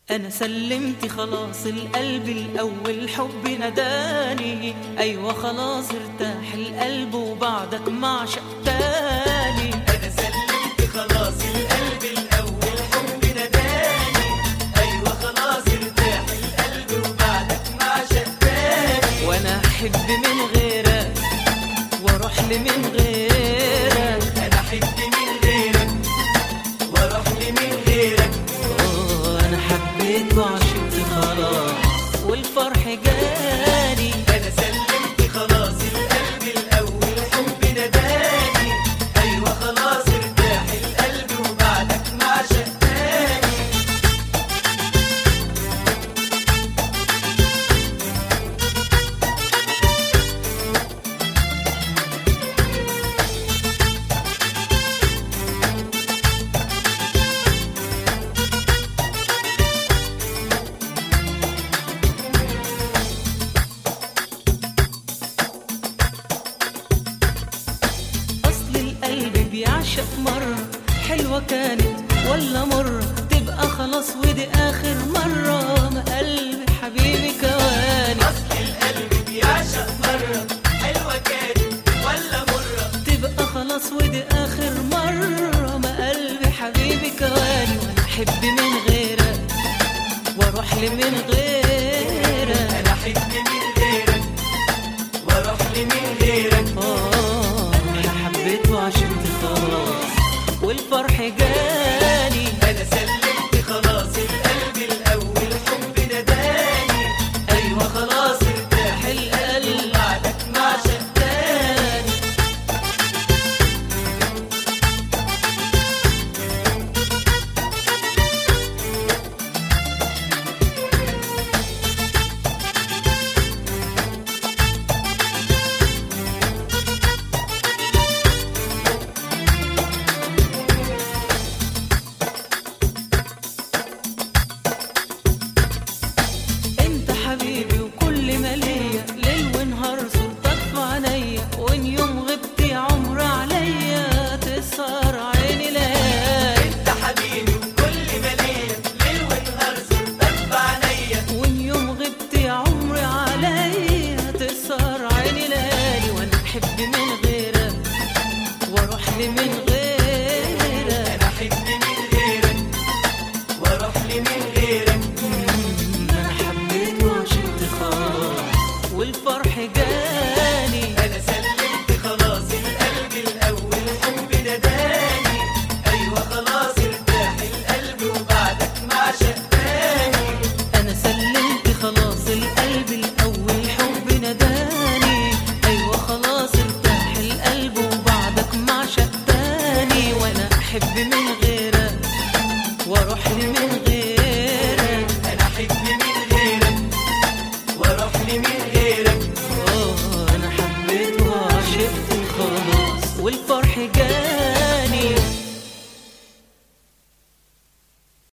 انا سلمت خلاص القلب الاول حب نداني ايوه خلاص ارتاح القلب وبعدك معشق تاني انا سلمت خلاص القلب الاول حب نداني ايوه خلاص ارتاح القلب وبعدك مع تاني وانا احب من غيرك واروح لمن غيرك انا احب من غيرك واروح لمن غيرك آه، انا حبيت وعشقت خلاص والفرح جاني انا سلمت خلاص القلب الاول حب نداني ايوه خلاص ارتاح القلب وبعدك مع تاني اصل القلب بيعشق مرة حلوة كانت ولا مرة تبقى خلاص ودي اخر مرة ما قلبي حبيبي كواني اصل القلب بيعشق مره حلوه كانت ولا مره تبقى خلاص ودي اخر مرة ما قلبي حبيبي كواني وانا احب من غيرك واروح لمن غيرك انا احب من غيرك واروح لمن غيرك اه انا حبيت وعشقت خلاص والفرح جاني انا سلمت خلاص القلب الاول حب نداني ايوه خلاص ارتاح القلب بعدك مع تاني انت حبيبي وكل ما ليا ليل ونهار صورتك في عينيا وان يوم غبت يا عمر عليا تسهر عيني ليالي انت حبيبي وكل ما ليا ليل ونهار صورتك بعينيا وان يوم غبت يا عمري عليا تسهر عيني ليالي وانا احب من غيرك واروح لمن غيرك انا احب من غيرك واروح لمن غيرك انا حبيت وعشقت خلاص والفرح جاني انا سلمت خلاص القلب الاول حب نداني ايوه خلاص ارتاح القلب وبعدك مع تاني انا سلمت خلاص القلب الاول حب نداني ايوه خلاص ارتاح القلب وبعدك مع تاني وانا احب من غيرك واروح لمن غيرك